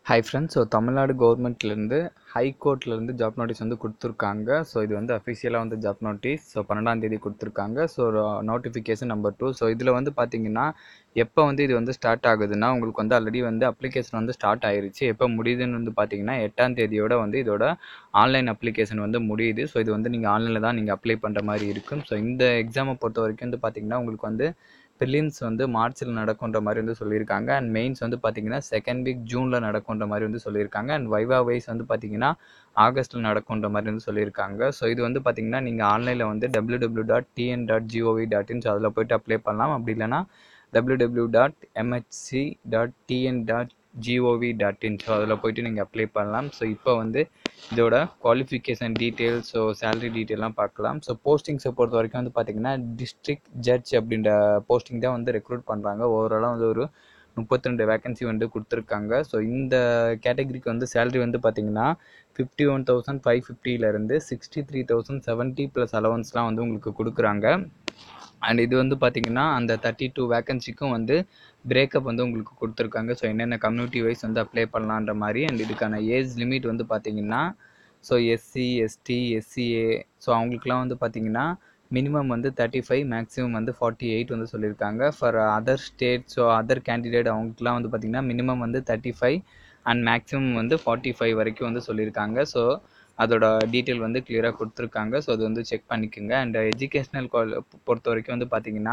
hi friends so Tamil Nadu கவர்மெண்ட்லேருந்து ஹைகோர்ட்லேருந்து job notice வந்து கொடுத்துருக்காங்க ஸோ இது வந்து அஃபிஷியலாக வந்து ஜாப் நோட்டீஸ் ஸோ பன்னெண்டாம் தேதி கொடுத்துருக்காங்க so notification number two so இதில் வந்து பார்த்தீங்கன்னா எப்போ வந்து இது வந்து ஸ்டார்ட் ஆகுதுன்னா உங்களுக்கு வந்து ஆல்ரெடி வந்து அப்ளிகேஷன் வந்து ஸ்டார்ட் ஆயிருச்சு எப்போ முடியுதுன்னு வந்து பார்த்தீங்கன்னா எட்டாம் தேதியோட வந்து இதோட ஆன்லைன் அப்ளிகேஷன் வந்து முடியுது ஸோ இது வந்து நீங்கள் ஆன்லைனில் தான் நீங்கள் அப்ளை பண்ணுற மாதிரி இருக்கும் ஸோ இந்த எக்ஸாமை பொறுத்த வரைக்கும் வந்து பார்த்தீங்கன்னா உங்களுக்கு வந்து ப்ரிலிம்ஸ் வந்து மார்ச்சில் நடக்குன்ற மாதிரி வந்து சொல்லியிருக்காங்க அண்ட் மெயின்ஸ் வந்து பார்த்தீங்கன்னா செகண்ட் வீக் ஜூனில் நடக்குன்ற மாதிரி வந்து சொல்லியிருக்காங்க அண்ட் வைவா வைஸ் வந்து பார்த்தீங்கன்னா ஆகஸ்ட்டில் நடக்குன்ற மாதிரி வந்து சொல்லியிருக்காங்க ஸோ இது வந்து பார்த்தீங்கன்னா நீங்கள் ஆன்லைனில் வந்து W W dot TN dot GOV dot in so அதில் போய்ட்டு அப்ளை பண்ணலாம் அப்படி இல்லைனா W W dot MHC dot TN dot GOV dot in so அதில் போய்ட்டு நீங்கள் அப்ளை பண்ணலாம் ஸோ இப்போ வந்து இதோட குவாலிஃபிகேஷன் டீட்டெயில் ஸோ சேலரி டீட்டெயிலாம் பார்க்கலாம் ஸோ போஸ்டிங்ஸை பொறுத்த வரைக்கும் வந்து பார்த்தீங்கன்னா டிஸ்ட்ரிக்ட் ஜட்ஜ் அப்படின்ற போஸ்டிங் தான் வந்து ரெக்ரூட் பண்ணுறாங்க ஓவராலாக வந்து ஒரு முப்பத்தி ரெண்டு வேகன்சி வந்து கொடுத்துருக்காங்க ஸோ இந்த கேட்டகரிக்கு வந்து சேலரி வந்து பார்த்தீங்கன்னா ஃபிஃப்டி ஒன் தௌசண்ட் ஃபைவ் ஃபிஃப்டிலேருந்து sixty three thousand seventy plus அலவன்ஸ்லாம் வந்து உங்களுக்கு கொடுக்குறாங்க அண்ட் இது வந்து பார்த்தீங்கன்னா அந்த தேர்ட்டி டூ வேகன்சிக்கும் வந்து பிரேக்கப் வந்து உங்களுக்கு கொடுத்துருக்காங்க ஸோ என்னென்ன கம்யூனிட்டி வைஸ் வந்து அப்ளை பண்ணலான்ற மாதிரி அண்ட் இதுக்கான ஏஜ் லிமிட் வந்து பார்த்தீங்கன்னா so SC ST SCA so அவங்களுக்குலாம் வந்து பார்த்தீங்கன்னா மினிமம் வந்து தேர்ட்டி ஃபைவ் மேக்ஸிமம் வந்து ஃபார்ட்டி எயிட் வந்து சொல்லியிருக்காங்க for other state so other candidate அவங்களுக்குலாம் வந்து பார்த்திங்கன்னா மினிமம் வந்து தேர்ட்டி ஃபைவ் அண்ட் மேக்ஸிமம் வந்து ஃபார்ட்டி ஃபைவ் வரைக்கும் வந்து சொல்லியிருக்காங்க ஸோ அதோட டீட்டெயில் வந்து கிளியராக கொடுத்துருக்காங்க ஸோ அது வந்து செக் பண்ணிக்கோங்க அண்ட் எஜுகேஷ்னல் குவால் பொறுத்த வரைக்கும் வந்து பார்த்திங்கன்னா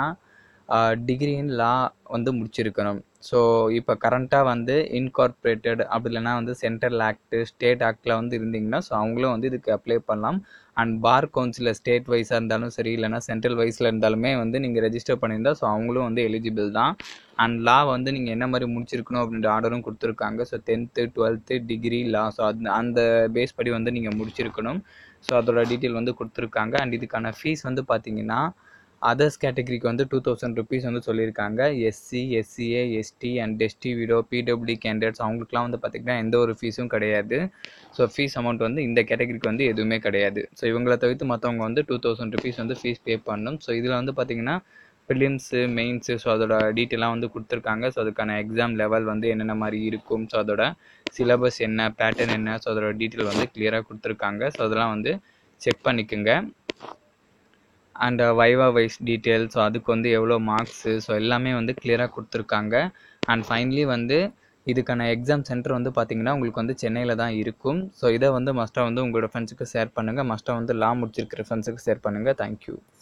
டிகிரி இன் லா வந்து முடிச்சிருக்கணும் ஸோ இப்போ கரண்ட்டாக வந்து இன்கார்பரேட்டட் அப்படி இல்லைனா வந்து சென்ட்ரல் ஆக்ட்டு ஸ்டேட் ஆக்டில் வந்து இருந்தீங்கன்னா ஸோ அவங்களும் வந்து இதுக்கு அப்ளை பண்ணலாம் அண்ட் பார் கவுன்சிலில் ஸ்டேட் வைஸாக இருந்தாலும் சரி இல்லைனா சென்ட்ரல் வைஸில் இருந்தாலுமே வந்து நீங்கள் ரெஜிஸ்டர் பண்ணியிருந்தா ஸோ அவங்களும் வந்து எலிஜிபிள் தான் அண்ட் லா வந்து நீங்கள் என்ன மாதிரி முடிச்சிருக்கணும் அப்படின்ற ஆர்டரும் கொடுத்துருக்காங்க ஸோ டென்த்து டுவெல்த்து டிகிரி லா ஸோ அது அந்த பேஸ் படி வந்து நீங்கள் முடிச்சிருக்கணும் ஸோ அதோட டீட்டெயில் வந்து கொடுத்துருக்காங்க அண்ட் இதுக்கான ஃபீஸ் வந்து பார்த்தீங்கன்னா அதர்ஸ் கேட்டகரிக்கு வந்து டூ தௌசண்ட் ருபீஸ் வந்து சொல்லியிருக்காங்க SC SCA ST and ST widow PW candidates அவங்களுக்குலாம் வந்து பார்த்திங்கன்னா எந்த ஒரு ஃபீஸும் கிடையாது ஸோ ஃபீஸ் அமௌண்ட் வந்து இந்த கேட்டகரிக்கு வந்து எதுவுமே கிடையாது ஸோ இவங்களை தவிர்த்து மற்றவங்க வந்து டூ தௌசண்ட் ருபீஸ் வந்து ஃபீஸ் பே பண்ணணும் ஸோ இதில் வந்து பார்த்திங்கன்னா ப்ரிலிம்ஸு மெயின்ஸு ஸோ அதோட டீட்டெயிலாம் வந்து கொடுத்துருக்காங்க ஸோ அதுக்கான எக்ஸாம் லெவல் வந்து என்னென்ன மாதிரி இருக்கும் ஸோ அதோட சிலபஸ் என்ன பேட்டர்ன் என்ன ஸோ அதோட டீட்டெயில் வந்து கிளியராக கொடுத்துருக்காங்க ஸோ அதெல்லாம் வந்து செக் பண்ணிக்கோங்க and viva wise detail so அதுக்கு வந்து எவ்வளோ மார்க்ஸு ஸோ எல்லாமே வந்து கிளியராக கொடுத்துருக்காங்க அண்ட் ஃபைனலி வந்து இதுக்கான எக்ஸாம் சென்டர் வந்து பார்த்தீங்கன்னா உங்களுக்கு வந்து சென்னையில் தான் இருக்கும் ஸோ இதை வந்து மஸ்ட்டாக வந்து உங்களோட ஃப்ரெண்ட்ஸுக்கு ஷேர் பண்ணுங்கள் மஸ்ட்டாக வந்து லா முடிச்சிருக்கிற ஃப்ரெண்ட்ஸுக்கு ஷேர் பண்ணுங்கள் தேங்க்யூ